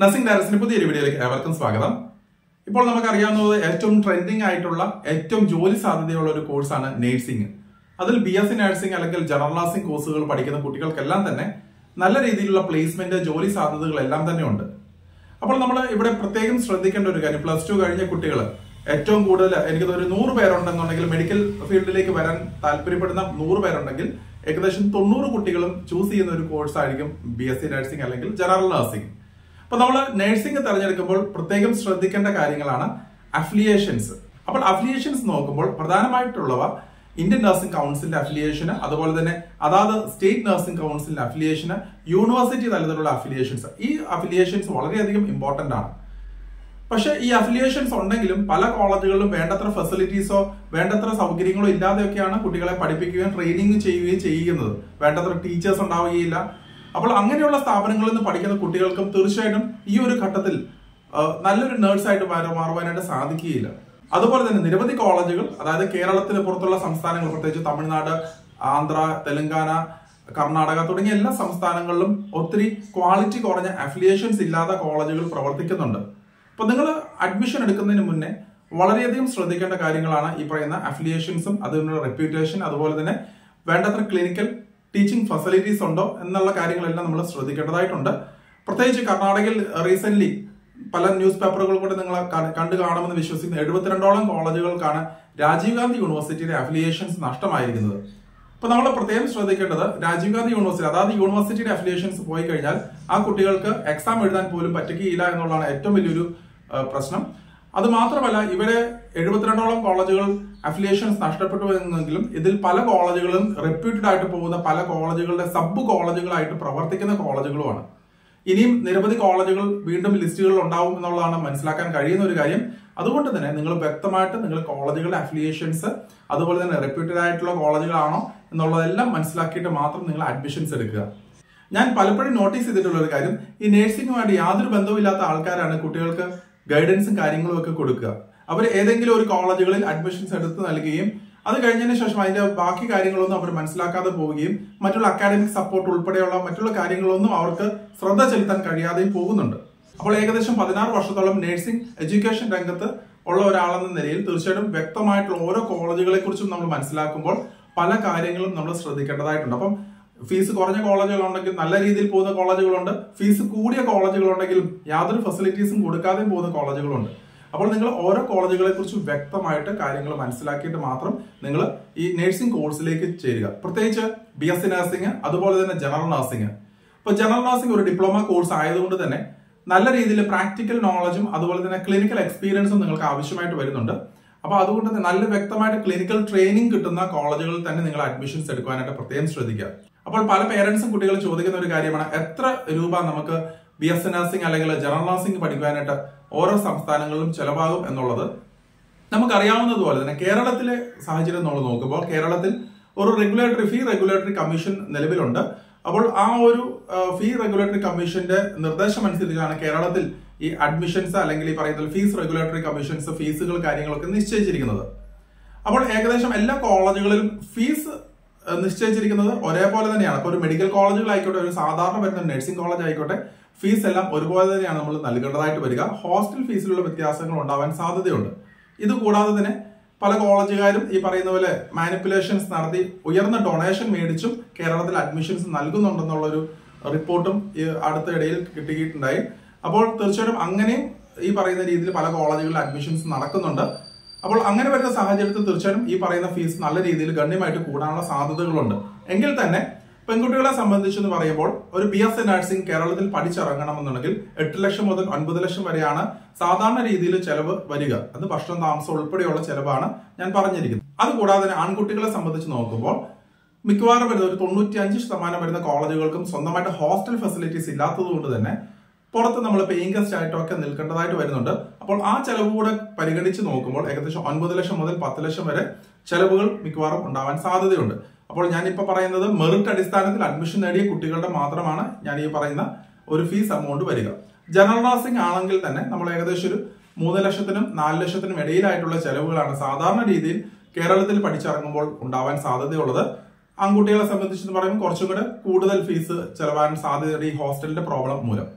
nursing ഡയറക്ടറിന്റെ പുതിയൊരു വീഡിയോയിലേക്ക് ഏവർക്കും സ്വാഗതം ഇപ്പോൾ നമുക്കറിയാവുന്നത് ഏറ്റവും ട്രെൻഡിങ് ആയിട്ടുള്ള ഏറ്റവും ജോലി സാധ്യതയുള്ള ഒരു കോഴ്സാണ് നേഴ്സിംഗ് അതിൽ ബി എസ് സി നഴ്സിംഗ് അല്ലെങ്കിൽ ജനറൽ നഴ്സിംഗ് കോഴ്സുകൾ പഠിക്കുന്ന കുട്ടികൾക്കെല്ലാം തന്നെ നല്ല രീതിയിലുള്ള പ്ലേസ്മെന്റ് ജോലി സാധ്യതകൾ എല്ലാം തന്നെ ഉണ്ട് അപ്പോൾ നമ്മൾ ഇവിടെ പ്രത്യേകം ശ്രദ്ധിക്കേണ്ട ഒരു കാര്യം പ്ലസ് ടു കഴിഞ്ഞ കുട്ടികൾ ഏറ്റവും കൂടുതൽ എനിക്ക് ഒരു നൂറ് പേരുണ്ടെന്നുണ്ടെങ്കിൽ മെഡിക്കൽ ഫീൽഡിലേക്ക് വരാൻ താല്പര്യപ്പെടുന്ന നൂറ് പേരുണ്ടെങ്കിൽ ഏകദേശം തൊണ്ണൂറ് കുട്ടികളും ചൂസ് ചെയ്യുന്ന ഒരു കോഴ്സ് ആയിരിക്കും ബി എസ് സി നഴ്സിംഗ് അല്ലെങ്കിൽ ജനറൽ നഴ്സിംഗ് അപ്പൊ നമ്മൾ നഴ്സിംഗ് തിരഞ്ഞെടുക്കുമ്പോൾ പ്രത്യേകം ശ്രദ്ധിക്കേണ്ട കാര്യങ്ങളാണ് അഫിലിയേഷൻസ് അപ്പോൾ അഫിലിയേഷൻസ് നോക്കുമ്പോൾ പ്രധാനമായിട്ടുള്ളവ ഇന്ത്യൻ നഴ്സിംഗ് കൗൺസിലിന്റെ അഫിലിയേഷന് അതുപോലെ തന്നെ അതാത് സ്റ്റേറ്റ് നഴ്സിംഗ് കൗൺസിലിന്റെ അഫിലിയേഷന് യൂണിവേഴ്സിറ്റി തലത്തിലുള്ള അഫിലിയേഷൻസ് ഈ അഫിലിയേഷൻസ് വളരെയധികം ഇമ്പോർട്ടന്റ് ആണ് പക്ഷെ ഈ അഫിലിയേഷൻസ് ഉണ്ടെങ്കിലും പല കോളേജുകളിലും വേണ്ടത്ര ഫെസിലിറ്റീസോ വേണ്ടത്ര സൗകര്യങ്ങളോ ഇല്ലാതെയൊക്കെയാണ് കുട്ടികളെ പഠിപ്പിക്കുകയും ട്രെയിനിങ് ചെയ്യുകയും ചെയ്യുന്നത് വേണ്ടത്ര ടീച്ചേഴ്സ് ഉണ്ടാവുകയില്ല അപ്പോൾ അങ്ങനെയുള്ള സ്ഥാപനങ്ങളിൽ നിന്ന് പഠിക്കുന്ന കുട്ടികൾക്കും തീർച്ചയായിട്ടും ഈ ഒരു ഘട്ടത്തിൽ ആ, നല്ലൊരു നേഴ്സായിട്ട് മാറുവാനായിട്ട് സാധിക്കുകയില്ല അതുപോലെ തന്നെ നിരവധി കോളേജുകൾ അതായത് കേരളത്തിന് പുറത്തുള്ള സംസ്ഥാനങ്ങൾ പ്രത്യേകിച്ച് തമിഴ്നാട് ആന്ധ്ര തെലങ്കാന കർണാടക തുടങ്ങിയ എല്ലാ സംസ്ഥാനങ്ങളിലും ഒത്തിരി ക്വാളിറ്റി കുറഞ്ഞ അഫിലിയേഷൻസ് ഇല്ലാത്ത കോളേജുകൾ പ്രവർത്തിക്കുന്നുണ്ട് അപ്പൊ നിങ്ങൾ അഡ്മിഷൻ എടുക്കുന്നതിന് മുന്നേ വളരെയധികം ശ്രദ്ധിക്കേണ്ട കാര്യങ്ങളാണ് ഈ പറയുന്ന അഫിലിയേഷൻസും അതിനുള്ള റെപ്യൂട്ടേഷൻ അതുപോലെ തന്നെ വേണ്ടത്ര ക്ലിനിക്കൽ ടീച്ചിങ് ഫെസിലിറ്റീസ് ഉണ്ടോ എന്നുള്ള കാര്യങ്ങളെല്ലാം നമ്മൾ ശ്രദ്ധിക്കേണ്ടതായിട്ടുണ്ട് പ്രത്യേകിച്ച് കർണാടകയിൽ റീസെന്റ് പല ന്യൂസ് പേപ്പറുകൾ കൂടെ നിങ്ങൾ ക- കണ്ടു കാണുമെന്ന് വിശ്വസിക്കുന്ന എഴുപത്തിരണ്ടോളം കോളേജുകൾക്കാണ് രാജീവ് ഗാന്ധി യൂണിവേഴ്സിറ്റിയുടെ അഫിലിയേഷൻസ് നഷ്ടമായിരിക്കുന്നത് അപ്പൊ നമ്മൾ പ്രത്യേകം ശ്രദ്ധിക്കേണ്ടത് രാജീവ് ഗാന്ധി യൂണിവേഴ്സിറ്റി അതായത് യൂണിവേഴ്സിറ്റിയുടെ അഫിലിയേഷൻസ് പോയി കഴിഞ്ഞാൽ ആ കുട്ടികൾക്ക് എക്സാം എഴുതാൻ പോലും പറ്റുകയില്ല എന്നുള്ളതാണ് ഏറ്റവും വലിയൊരു ആ, പ്രശ്നം അത് മാത്രമല്ല ഇവിടെ എഴുപത്തിരണ്ടോളം കോളേജുകൾ അഫിലിയേഷൻസ് നഷ്ടപ്പെട്ടു എന്നെങ്കിലും ഇതിൽ പല കോളേജുകളും റെപ്യൂട്ടഡ് ആയിട്ട് പോകുന്ന പല കോളേജുകളുടെ സബ് കോളേജുകളായിട്ട് പ്രവർത്തിക്കുന്ന കോളേജുകളുമാണ് ഇനിയും നിരവധി കോളേജുകൾ വീണ്ടും ലിസ്റ്റുകളിൽ ഉണ്ടാവും എന്നുള്ളതാണ് മനസ്സിലാക്കാൻ കഴിയുന്ന ഒരു കാര്യം അതുകൊണ്ട് തന്നെ നിങ്ങൾ വ്യക്തമായിട്ട് നിങ്ങൾ കോളേജുകളുടെ അഫിലിയേഷൻസ് അതുപോലെ തന്നെ റെപ്യൂട്ടഡ് ആയിട്ടുള്ള കോളേജുകളാണോ എന്നുള്ളതെല്ലാം മനസ്സിലാക്കിയിട്ട് മാത്രം നിങ്ങൾ അഡ്മിഷൻസ് എടുക്കുക ഞാൻ പലപ്പോഴും നോട്ടീസ് ചെയ്തിട്ടുള്ള ഒരു കാര്യം ഈ നേഴ്സിംഗുമായിട്ട് യാതൊരു ബന്ധവുമില്ലാത്ത ആൾക്കാരാണ് കുട്ടികൾക്ക് ഗൈഡൻസും കാര്യങ്ങളും ഒക്കെ കൊടുക്കുക അവർ ഏതെങ്കിലും ഒരു കോളേജുകളിൽ അഡ്മിഷൻസ് എടുത്ത് നൽകുകയും അത് കഴിഞ്ഞതിന് ശേഷം അതിന്റെ ബാക്കി കാര്യങ്ങളൊന്നും അവർ മനസ്സിലാക്കാതെ പോവുകയും മറ്റുള്ള അക്കാഡമിക് സപ്പോർട്ട് ഉൾപ്പെടെയുള്ള മറ്റുള്ള കാര്യങ്ങളൊന്നും അവർക്ക് ശ്രദ്ധ ചെലുത്താൻ കഴിയാതെയും പോകുന്നുണ്ട് അപ്പോൾ ഏകദേശം പതിനാറ് വർഷത്തോളം നഴ്സിംഗ് എഡ്യൂക്കേഷൻ രംഗത്ത് ഉള്ള ഒരാളെന്ന നിലയിൽ തീർച്ചയായിട്ടും വ്യക്തമായിട്ടുള്ള ഓരോ കോളേജുകളെ കുറിച്ചും നമ്മൾ മനസ്സിലാക്കുമ്പോൾ പല കാര്യങ്ങളും നമ്മൾ ശ്രദ്ധിക്കേണ്ടതായിട്ടുണ്ട് അപ്പം ഫീസ് കുറഞ്ഞ കോളേജുകളുണ്ടെങ്കിൽ നല്ല രീതിയിൽ പോകുന്ന കോളേജുകളുണ്ട് ഫീസ് കൂടിയ കോളേജുകളുണ്ടെങ്കിലും യാതൊരു ഫെസിലിറ്റീസും കൊടുക്കാതെയും പോകുന്ന കോളേജുകളുണ്ട് അപ്പോൾ നിങ്ങൾ ഓരോ കോളേജുകളെ കുറിച്ച് വ്യക്തമായിട്ട് കാര്യങ്ങൾ മനസ്സിലാക്കിയിട്ട് മാത്രം നിങ്ങൾ ഈ നഴ്സിംഗ് കോഴ്സിലേക്ക് ചേരുക പ്രത്യേകിച്ച് ബി എസ് സി നഴ്സിംഗ് അതുപോലെ തന്നെ ജനറൽ നഴ്സിംഗ് ഇപ്പൊ ജനറൽ നഴ്സിംഗ് ഒരു ഡിപ്ലോമ കോഴ്സ് ആയതുകൊണ്ട് തന്നെ നല്ല രീതിയിൽ പ്രാക്ടിക്കൽ നോളജും അതുപോലെ തന്നെ ക്ലിനിക്കൽ എക്സ്പീരിയൻസും നിങ്ങൾക്ക് ആവശ്യമായിട്ട് വരുന്നുണ്ട് അപ്പൊ അതുകൊണ്ട് തന്നെ നല്ല വ്യക്തമായിട്ട് ക്ലിനിക്കൽ ട്രെയിനിങ് കിട്ടുന്ന കോളേജുകളിൽ തന്നെ നിങ്ങൾ അഡ്മിഷൻസ് എടുക്കാനായിട്ട് പ്രത്യേകം ശ്രദ്ധിക്കുക അപ്പോൾ പല പേരൻസും കുട്ടികൾ ചോദിക്കുന്ന ഒരു കാര്യമാണ് എത്ര രൂപ നമുക്ക് ബി എസ് നഴ്സിംഗ് അല്ലെങ്കിൽ ജനറൽ നഴ്സിംഗ് പഠിക്കാനായിട്ട് ഓരോ സംസ്ഥാനങ്ങളിലും ചെലവാകും എന്നുള്ളത് നമുക്കറിയാവുന്നതുപോലെ തന്നെ കേരളത്തിലെ സാഹചര്യം നമ്മൾ നോക്കുമ്പോൾ കേരളത്തിൽ ഒരു റെഗുലേറ്ററി ഫീ റെഗുലേറ്ററി കമ്മീഷൻ നിലവിലുണ്ട് അപ്പോൾ ആ ഒരു ഫീ റെഗുലേറ്ററി കമ്മീഷന്റെ നിർദ്ദേശം അനുസരിച്ചാണ് കേരളത്തിൽ ഈ അഡ്മിഷൻസ് അല്ലെങ്കിൽ ഈ പറയുന്ന ഫീസ് റെഗുലേറ്ററി കമ്മീഷൻസ് ഫീസുകൾ കാര്യങ്ങളൊക്കെ നിശ്ചയിച്ചിരിക്കുന്നത് അപ്പോൾ ഏകദേശം എല്ലാ കോളേജുകളിലും ഫീസ് ഏഹ്, നിശ്ചയിച്ചിരിക്കുന്നത് ഒരേപോലെ തന്നെയാണ് അപ്പോൾ ഒരു മെഡിക്കൽ കോളേജുകളായിക്കോട്ടെ ഒരു സാധാരണ വരുന്ന നഴ്സിംഗ് കോളേജ് ആയിക്കോട്ടെ ഫീസ് എല്ലാം ഒരുപോലെ തന്നെയാണ് നമ്മൾ നൽകേണ്ടതായിട്ട് വരിക ഹോസ്റ്റൽ ഫീസിലുള്ള വ്യത്യാസങ്ങൾ ഉണ്ടാവാൻ സാധ്യതയുണ്ട് ഇത് കൂടാതെ തന്നെ പല കോളേജുകാരും ഈ പറയുന്ന പോലെ മാനിപ്പുലേഷൻസ് നടത്തി ഉയർന്ന ഡൊണേഷൻ മേടിച്ചും കേരളത്തിൽ അഡ്മിഷൻസ് നൽകുന്നുണ്ടെന്നുള്ള ഒരു റിപ്പോർട്ടും ഈ അടുത്തിടയിൽ കിട്ടിയിട്ടുണ്ടായി അപ്പോൾ തീർച്ചയായിട്ടും അങ്ങനെയും ഈ പറയുന്ന രീതിയിൽ പല കോളേജുകളിൽ അഡ്മിഷൻസ് നടക്കുന്നുണ്ട് അപ്പോൾ അങ്ങനെ വരുന്ന സാഹചര്യത്തിൽ തീർച്ചയായും ഈ പറയുന്ന ഫീസ് നല്ല രീതിയിൽ ഗണ്യമായിട്ട് കൂടാനുള്ള സാധ്യതകളുണ്ട് എങ്കിൽ തന്നെ പെൺകുട്ടികളെ സംബന്ധിച്ചെന്ന് പറയുമ്പോൾ ഒരു ബി എസ് സി നഴ്സിംഗ് കേരളത്തിൽ പഠിച്ചിറങ്ങണമെന്നുണ്ടെങ്കിൽ എട്ട് ലക്ഷം മുതൽ ഒൻപത് ലക്ഷം വരെയാണ് സാധാരണ രീതിയിൽ ചെലവ് വരിക അത് ഭക്ഷണം താമസം ഉൾപ്പെടെയുള്ള ചെലവാണ് ഞാൻ പറഞ്ഞിരിക്കുന്നത് അതുകൂടാതെ തന്നെ ആൺകുട്ടികളെ സംബന്ധിച്ച് നോക്കുമ്പോൾ മിക്കവാറും വരുന്ന ഒരു തൊണ്ണൂറ്റി അഞ്ച് ശതമാനം വരുന്ന കോളേജുകൾക്കും സ്വന്തമായിട്ട് ഹോസ്റ്റൽ ഫെസിലിറ്റീസ് ഇല്ലാത്തത് കൊണ്ട് തന്നെ പുറത്ത് നമ്മൾ പേയിങ് ഗസ്റ്റ് ആയിട്ടൊക്കെ നിൽക്കേണ്ടതായിട്ട് വരുന്നുണ്ട് അപ്പോൾ ആ ചെലവ് കൂടെ പരിഗണിച്ച് നോക്കുമ്പോൾ ഏകദേശം ഒൻപത് ലക്ഷം മുതൽ പത്ത് ലക്ഷം വരെ ചെലവുകൾ മിക്കവാറും ഉണ്ടാവാൻ സാധ്യതയുണ്ട് അപ്പോൾ ഞാൻ ഇപ്പൊ പറയുന്നത് മെറിറ്റ് അടിസ്ഥാനത്തിൽ അഡ്മിഷൻ നേടിയ കുട്ടികളുടെ മാത്രമാണ് ഞാൻ ഈ പറയുന്ന ഒരു ഫീസ് എമൗണ്ട് വരിക ജനറൽ നഴ്സിംഗ് ആണെങ്കിൽ തന്നെ നമ്മൾ ഏകദേശം ഒരു മൂന്ന് ലക്ഷത്തിനും നാല് ലക്ഷത്തിനും ഇടയിലായിട്ടുള്ള ചെലവുകളാണ് സാധാരണ രീതിയിൽ കേരളത്തിൽ പഠിച്ചിറങ്ങുമ്പോൾ ഉണ്ടാവാൻ സാധ്യതയുള്ളത് ആൺകുട്ടികളെ സംബന്ധിച്ചെന്ന് പറയുമ്പോൾ കുറച്ചും കൂടെ കൂടുതൽ ഫീസ് ചെലവാൻ സാധ്യതയുണ്ട് ഈ ഹോസ്റ്റലിന്റെ പ്രോബ്ലം മൂലം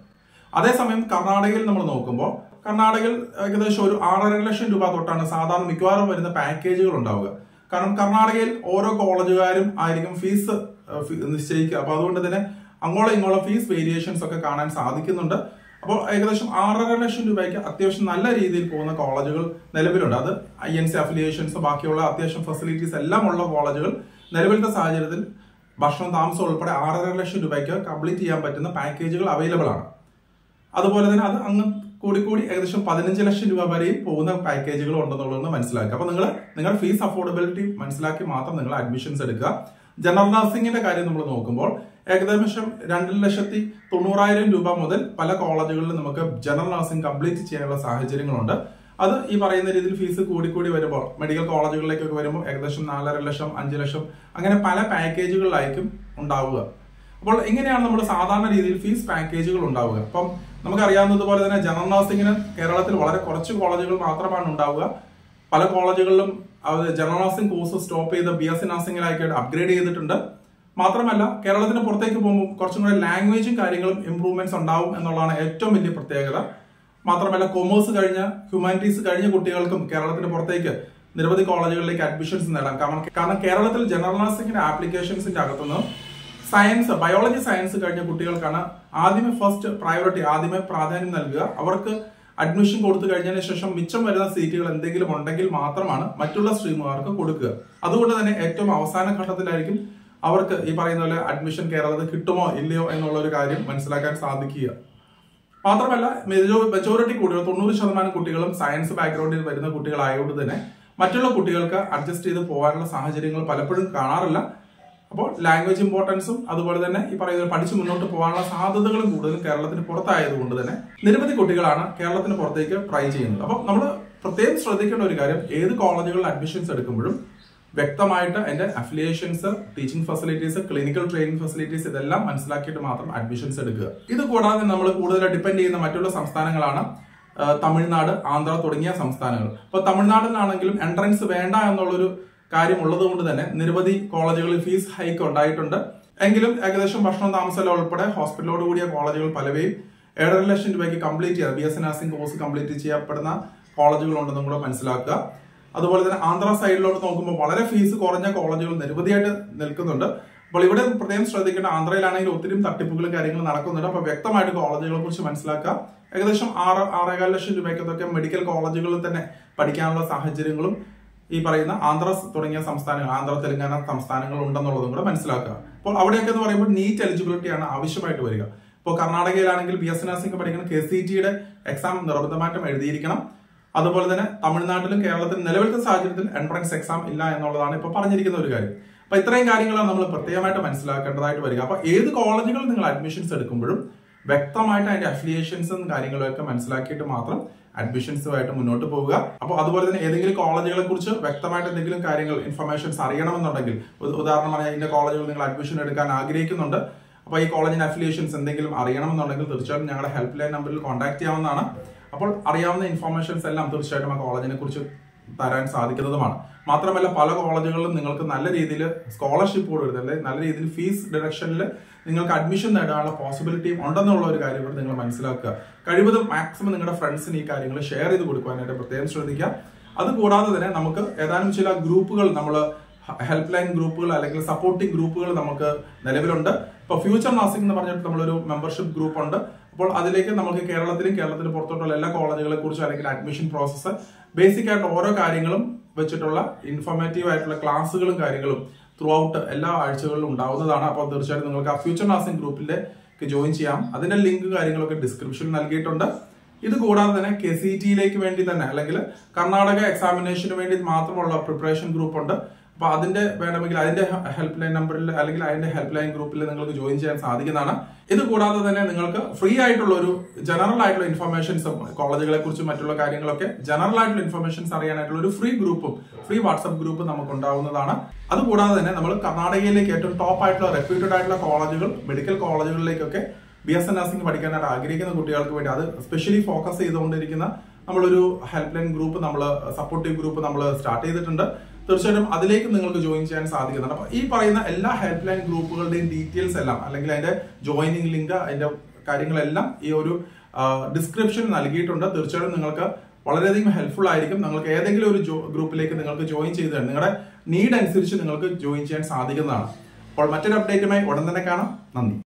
അതേസമയം കർണാടകയിൽ നമ്മൾ നോക്കുമ്പോൾ കർണാടകയിൽ ഏകദേശം ഒരു ആറര ലക്ഷം രൂപ തൊട്ടാണ് സാധാരണ മിക്കവാറും വരുന്ന പാക്കേജുകൾ ഉണ്ടാവുക കാരണം കർണാടകയിൽ ഓരോ കോളേജുകാരും ആയിരിക്കും ഫീസ് നിശ്ചയിക്കുക അപ്പൊ അതുകൊണ്ട് തന്നെ അങ്ങോളം ഇങ്ങോളം ഫീസ് വേരിയേഷൻസ് ഒക്കെ കാണാൻ സാധിക്കുന്നുണ്ട് അപ്പോൾ ഏകദേശം ആറര ലക്ഷം രൂപയ്ക്ക് അത്യാവശ്യം നല്ല രീതിയിൽ പോകുന്ന കോളേജുകൾ നിലവിലുണ്ട് അത് ഐ എൻ സി അഫിലിയേഷൻസ് ബാക്കിയുള്ള അത്യാവശ്യം ഫെസിലിറ്റീസ് എല്ലാം ഉള്ള കോളേജുകൾ നിലവിലത്തെ സാഹചര്യത്തിൽ ഭക്ഷണം താമസം ഉൾപ്പെടെ ആറര ലക്ഷം രൂപയ്ക്ക് കംപ്ലീറ്റ് ചെയ്യാൻ പറ്റുന്ന പാക്കേജുകൾ അവൈലബിൾ ആണ് അതുപോലെ തന്നെ അത് അങ്ങ് കൂടി കൂടി ഏകദേശം പതിനഞ്ച് ലക്ഷം രൂപ വരെയും പോകുന്ന പാക്കേജുകൾ ഉണ്ടെന്നുള്ളതെന്ന് മനസ്സിലാക്കുക അപ്പൊ നിങ്ങൾ നിങ്ങളുടെ ഫീസ് അഫോർഡബിലിറ്റി മനസ്സിലാക്കി മാത്രം നിങ്ങൾ അഡ്മിഷൻസ് എടുക്കുക ജനറൽ നഴ്സിംഗിന്റെ കാര്യം നമ്മൾ നോക്കുമ്പോൾ ഏകദേശം രണ്ട് ലക്ഷത്തി തൊണ്ണൂറായിരം രൂപ മുതൽ പല കോളേജുകളിലും നമുക്ക് ജനറൽ നഴ്സിംഗ് കംപ്ലീറ്റ് ചെയ്യാനുള്ള സാഹചര്യങ്ങളുണ്ട് അത് ഈ പറയുന്ന രീതിയിൽ ഫീസ് കൂടി കൂടി വരുമ്പോൾ മെഡിക്കൽ കോളേജുകളിലേക്കൊക്കെ വരുമ്പോൾ ഏകദേശം നാലര ലക്ഷം അഞ്ച് ലക്ഷം അങ്ങനെ പല പാക്കേജുകളിലായിരിക്കും ഉണ്ടാവുക അപ്പോൾ ഇങ്ങനെയാണ് നമ്മൾ സാധാരണ രീതിയിൽ ഫീസ് പാക്കേജുകൾ ഉണ്ടാവുക അപ്പം നമുക്കറിയാവുന്നതുപോലെ തന്നെ ജനറൽ നഴ്സിംഗിന് കേരളത്തിൽ വളരെ കുറച്ച് കോളേജുകൾ മാത്രമാണ് ഉണ്ടാവുക പല കോളേജുകളിലും അവർ ജനറൽ നഴ്സിംഗ് കോഴ്സ് സ്റ്റോപ്പ് ചെയ്ത് ബി എസ് സി നഴ്സിംഗിലായിട്ട് അപ്ഗ്രേഡ് ചെയ്തിട്ടുണ്ട് മാത്രമല്ല കേരളത്തിന് പുറത്തേക്ക് പോകുമ്പോൾ കുറച്ചും കൂടെ ലാംഗ്വേജും കാര്യങ്ങളും ഇംപ്രൂവ്മെന്റ്സ് ഉണ്ടാവും എന്നുള്ളതാണ് ഏറ്റവും വലിയ പ്രത്യേകത മാത്രമല്ല കൊമേഴ്സ് കഴിഞ്ഞ ഹ്യൂമാനിറ്റീസ് കഴിഞ്ഞ കുട്ടികൾക്കും കേരളത്തിന് പുറത്തേക്ക് നിരവധി കോളേജുകളിലേക്ക് അഡ്മിഷൻസ് നേടാം കാരണം കാരണം കേരളത്തിൽ ജനറൽ നഴ്സിംഗിന്റെ ആപ്ലിക്കേഷൻസിന്റെ അകത്തുനിന്ന് സയൻസ് ബയോളജി സയൻസ് കഴിഞ്ഞ കുട്ടികൾക്കാണ് ആദ്യമേ ഫസ്റ്റ് പ്രയോറിറ്റി ആദ്യമേ പ്രാധാന്യം നൽകുക അവർക്ക് അഡ്മിഷൻ കൊടുത്തു കഴിഞ്ഞതിന് ശേഷം മിച്ചം വരുന്ന സീറ്റുകൾ എന്തെങ്കിലും ഉണ്ടെങ്കിൽ മാത്രമാണ് മറ്റുള്ള സ്ട്രീമുകാർക്ക് കൊടുക്കുക അതുകൊണ്ട് തന്നെ ഏറ്റവും അവസാന ഘട്ടത്തിലായിരിക്കും അവർക്ക് ഈ പറയുന്ന പോലെ അഡ്മിഷൻ കേരളത്തിൽ കിട്ടുമോ ഇല്ലയോ എന്നുള്ള ഒരു കാര്യം മനസ്സിലാക്കാൻ സാധിക്കുക മാത്രമല്ല മെജോറിറ്റി കുട്ടികൾ തൊണ്ണൂറ് ശതമാനം കുട്ടികളും സയൻസ് ബാക്ക്ഗ്രൗണ്ടിൽ വരുന്ന കുട്ടികളായതുകൊണ്ട് തന്നെ മറ്റുള്ള കുട്ടികൾക്ക് അഡ്ജസ്റ്റ് ചെയ്ത് പോകാനുള്ള സാഹചര്യങ്ങൾ പലപ്പോഴും കാണാറില്ല അപ്പോൾ ലാംഗ്വേജ് ഇമ്പോർട്ടൻസും അതുപോലെ തന്നെ ഈ പറയുന്ന പഠിച്ച് മുന്നോട്ട് പോകാനുള്ള സാധ്യതകളും കൂടുതലും കേരളത്തിന് പുറത്തായതുകൊണ്ട് തന്നെ നിരവധി കുട്ടികളാണ് കേരളത്തിന് പുറത്തേക്ക് ട്രൈ ചെയ്യുന്നത് അപ്പോൾ നമ്മൾ പ്രത്യേകം ശ്രദ്ധിക്കേണ്ട ഒരു കാര്യം ഏത് കോളേജുകളിൽ അഡ്മിഷൻസ് എടുക്കുമ്പോഴും വ്യക്തമായിട്ട് എന്റെ affiliations teaching facilities clinical training facilities ഇതെല്ലാം മനസ്സിലാക്കിയിട്ട് മാത്രം അഡ്മിഷൻസ് എടുക്കുക ഇത് കൂടാതെ നമ്മൾ കൂടുതൽ ഡിപ്പെൻഡ് ചെയ്യുന്ന മറ്റുള്ള സംസ്ഥാനങ്ങളാണ് ആ, തമിഴ്നാട് ആന്ധ്ര തുടങ്ങിയ സംസ്ഥാനങ്ങൾ അപ്പോൾ തമിഴ്നാട്ടിലാണെങ്കിലും എൻട്രൻസ് വേണ്ട എന്നുള്ളൊരു കാര്യം ഉള്ളതുകൊണ്ട് തന്നെ നിരവധി കോളേജുകളിൽ ഫീസ് ഹൈക്ക് ഉണ്ടായിട്ടുണ്ട് എങ്കിലും ഏകദേശം ഭക്ഷണം താമസം ഉൾപ്പെടെ ഹോസ്പിറ്റലോട് കൂടിയ കോളേജുകൾ പലവയും ഏഴര ലക്ഷം രൂപയ്ക്ക് കംപ്ലീറ്റ് ചെയ്യാം B S nursing course complete ചെയ്യപ്പെടുന്ന കോളേജുകൾ ഉണ്ടെന്നും കൂടെ മനസ്സിലാക്കുക അതുപോലെ തന്നെ ആന്ധ്ര സൈഡിലോട്ട് നോക്കുമ്പോൾ വളരെ ഫീസ് കുറഞ്ഞ കോളേജുകൾ നിരവധിയായിട്ട് നിൽക്കുന്നുണ്ട് അപ്പോൾ ഇവിടെ പ്രത്യേകം ശ്രദ്ധിക്കേണ്ട ആന്ധ്രയിലാണെങ്കിൽ ഒത്തിരി തട്ടിപ്പുകളും കാര്യങ്ങളും നടക്കുന്നുണ്ട് അപ്പോൾ വ്യക്തമായിട്ട് കോളേജുകളെ കുറിച്ച് മനസ്സിലാക്കുക ഏകദേശം ആറ് ആറേകാൽ ലക്ഷം രൂപയ്ക്കതൊക്കെ മെഡിക്കൽ കോളേജുകളിൽ തന്നെ പഠിക്കാനുള്ള സാഹചര്യങ്ങളും ഈ പറയുന്ന ആന്ധ്ര തുടങ്ങിയ സംസ്ഥാനങ്ങൾ ആന്ധ്ര തെലങ്കാന സംസ്ഥാനങ്ങൾ ഉണ്ടെന്നുള്ളതും കൂടെ മനസ്സിലാക്കുക അപ്പോൾ അവിടെയൊക്കെ എന്ന് പറയുമ്പോൾ നീറ്റ് എലിജിബിലിറ്റി ആണ് ആവശ്യമായിട്ട് വരിക ഇപ്പോൾ കർണാടകയിലാണെങ്കിൽ ബി എസ് നഴ്സിംഗ് പഠിക്കുന്ന കെ സി ടിയുടെ എക്സാം നിർബന്ധമായിട്ടും എഴുതിയിരിക്കണം അതുപോലെ തന്നെ തമിഴ്നാട്ടിലും കേരളത്തിലും നിലവിലത്തെ സാഹചര്യത്തിൽ എൻട്രൻസ് എക്സാം ഇല്ല എന്നുള്ളതാണ് ഇപ്പോൾ പറഞ്ഞിരിക്കുന്ന ഒരു കാര്യം അപ്പൊ ഇത്രയും കാര്യങ്ങളാണ് നമ്മൾ പ്രത്യേകമായിട്ട് മനസ്സിലാക്കേണ്ടതായിട്ട് വരിക അപ്പൊ ഏത് കോളേജുകളിൽ നിങ്ങൾ അഡ്മിഷൻസ് എടുക്കുമ്പോഴും വ്യക്തമായിട്ട് അതിന്റെ അഫിലിയേഷൻസും കാര്യങ്ങളൊക്കെ മനസ്സിലാക്കിയിട്ട് മാത്രം അഡ്മിഷൻസുമായിട്ട് മുന്നോട്ട് പോവുക അപ്പോൾ അതുപോലെ തന്നെ ഏതെങ്കിലും കോളേജുകളെ കുറിച്ച് വ്യക്തമായിട്ട് എന്തെങ്കിലും കാര്യങ്ങൾ ഇൻഫർമേഷൻസ് അറിയണമെന്നുണ്ടെങ്കിൽ ഉ- ഉദാഹരണം പറഞ്ഞാൽ ഇതിന്റെ കോളേജുകൾ നിങ്ങൾ അഡ്മിഷൻ എടുക്കാൻ ആഗ്രഹിക്കുന്നുണ്ട് അപ്പോൾ ഈ കോളേജിന്റെ അഫിലിയേഷൻസ് എന്തെങ്കിലും അറിയണമെന്നുണ്ടെങ്കിൽ തീർച്ചയായിട്ടും ഞങ്ങളുടെ ഹെൽപ്പ് ലൈൻ നമ്പറിൽ കോൺടാക്ട് ചെയ്യാവുന്നതാണ് അപ്പോൾ അറിയാവുന്ന ഇൻഫർമേഷൻസ് എല്ലാം തീർച്ചയായിട്ടും ആ കോളേജിനെ കുറിച്ച് തരാൻ സാധിക്കുന്നതുമാണ് മാത്രമല്ല പല കോളേജുകളിലും നിങ്ങൾക്ക് നല്ല രീതിയിൽ സ്കോളർഷിപ്പ് കൊടുക്കുന്നത് അല്ലെങ്കിൽ നല്ല രീതിയിൽ ഫീസ് ഡിറക്ഷനിൽ നിങ്ങൾക്ക് അഡ്മിഷൻ നേടാനുള്ള പോസിബിലിറ്റിയും ഉണ്ടെന്നുള്ള ഒരു കാര്യം കൂടി നിങ്ങൾ മനസ്സിലാക്കുക കഴിവതും മാക്സിമം നിങ്ങളുടെ ഫ്രണ്ട്സിന് ഈ കാര്യങ്ങൾ ഷെയർ ചെയ്ത് കൊടുക്കുവാനായിട്ട് പ്രത്യേകം ശ്രദ്ധിക്കുക അതുകൂടാതെ തന്നെ നമുക്ക് ഏതാനും ചില ഗ്രൂപ്പുകൾ നമ്മൾ ഹെൽപ്പ് ലൈൻ ഗ്രൂപ്പുകൾ അല്ലെങ്കിൽ സപ്പോർട്ടിംഗ് ഗ്രൂപ്പുകൾ നമുക്ക് നിലവിലുണ്ട് ഇപ്പോൾ ഫ്യൂച്ചർ നഴ്സിംഗ് എന്ന് പറഞ്ഞിട്ട് നമ്മളൊരു മെമ്പർഷിപ്പ് ഗ്രൂപ്പ് ഉണ്ട് അപ്പോൾ അതിലേക്ക് നമുക്ക് കേരളത്തിലും കേരളത്തിന് പുറത്തോട്ടുള്ള എല്ലാ കോളേജുകളെ കുറിച്ചും അല്ലെങ്കിൽ അഡ്മിഷൻ പ്രോസസ്സ് ബേസിക് ആയിട്ട് ഓരോ കാര്യങ്ങളും വെച്ചിട്ടുള്ള ഇൻഫോർമേറ്റീവ് ആയിട്ടുള്ള ക്ലാസ്സുകളും കാര്യങ്ങളും ത്രൂ ഔട്ട് എല്ലാ ആഴ്ചകളിലും ഉണ്ടാവുന്നതാണ് അപ്പോൾ തീർച്ചയായിട്ടും നിങ്ങൾക്ക് ആ ഫ്യൂച്ചർ നഴ്സിംഗ് ഗ്രൂപ്പിലേക്ക് ജോയിൻ ചെയ്യാം അതിന്റെ ലിങ്ക് കാര്യങ്ങളൊക്കെ ഡിസ്ക്രിപ്ഷനിൽ നൽകിയിട്ടുണ്ട് ഇത് കൂടാതെ തന്നെ കെ സി ടിയിലേക്ക് വേണ്ടി തന്നെ അല്ലെങ്കിൽ കർണാടക എക്സാമിനേഷന് വേണ്ടി മാത്രമുള്ള പ്രിപ്പറേഷൻ ഗ്രൂപ്പ് ഉണ്ട് അപ്പൊ അതിന്റെ വേണമെങ്കിൽ അതിന്റെ ഹെൽപ്പ് ലൈൻ നമ്പറിൽ അല്ലെങ്കിൽ അതിന്റെ ഹെൽപ്പ് ലൈൻ ഗ്രൂപ്പിൽ നിങ്ങൾക്ക് ജോയിൻ ചെയ്യാൻ സാധിക്കുന്നതാണ് ഇത് കൂടാതെ തന്നെ നിങ്ങൾക്ക് ഫ്രീ ആയിട്ടുള്ള ഒരു ജനറൽ ആയിട്ടുള്ള ഇൻഫർമേഷൻസും കോളേജുകളെ കുറിച്ചും മറ്റുള്ള കാര്യങ്ങളൊക്കെ ജനറൽ ആയിട്ടുള്ള ഇൻഫർമേഷൻസ് അറിയാനായിട്ടുള്ള ഒരു ഫ്രീ ഗ്രൂപ്പും ഫ്രീ വാട്സ്ആപ്പ് ഗ്രൂപ്പ് നമുക്ക് ഉണ്ടാവുന്നതാണ് അതുകൂടാതെ തന്നെ നമ്മൾ കർണാടകയിലേക്ക് ഏറ്റവും ടോപ്പ് ആയിട്ടുള്ള റെപ്യൂട്ടഡ് ആയിട്ടുള്ള കോളേജുകൾ മെഡിക്കൽ കോളേജുകളിലേക്കൊക്കെ ബി എസ് എൻ നഴ്സിംഗ് പഠിക്കാനായിട്ട് ആഗ്രഹിക്കുന്ന കുട്ടികൾക്ക് വേണ്ടി അത് സ്പെഷ്യലി ഫോക്കസ് ചെയ്തുകൊണ്ടിരിക്കുന്ന നമ്മളൊരു ഹെൽപ്പ് ലൈൻ ഗ്രൂപ്പ് നമ്മൾ സപ്പോർട്ടീവ് ഗ്രൂപ്പ് നമ്മൾ സ്റ്റാർട്ട് ചെയ്തിട്ടുണ്ട് തീർച്ചയായിട്ടും അതിലേക്ക് നിങ്ങൾക്ക് ജോയിൻ ചെയ്യാൻ സാധിക്കുന്നുണ്ട് അപ്പൊ ഈ പറയുന്ന എല്ലാ ഹെൽപ്പ് ലൈൻ ഗ്രൂപ്പുകളുടെയും ഡീറ്റെയിൽസ് എല്ലാം അല്ലെങ്കിൽ അതിന്റെ ജോയിനിങ് ലിങ്ക് അതിന്റെ കാര്യങ്ങളെല്ലാം ഈ ഒരു ഡിസ്ക്രിപ്ഷൻ നൽകിയിട്ടുണ്ട് തീർച്ചയായിട്ടും നിങ്ങൾക്ക് വളരെയധികം ഹെൽപ്ഫുൾ ആയിരിക്കും നിങ്ങൾക്ക് ഏതെങ്കിലും ഒരു ഗ്രൂപ്പിലേക്ക് നിങ്ങൾക്ക് ജോയിൻ ചെയ്ത് നിങ്ങളുടെ നീഡ് അനുസരിച്ച് നിങ്ങൾക്ക് ജോയിൻ ചെയ്യാൻ സാധിക്കുന്നതാണ് അപ്പോൾ മറ്റൊരു അപ്ഡേറ്റുമായി ഉടൻ തന്നെ കാണാം നന്ദി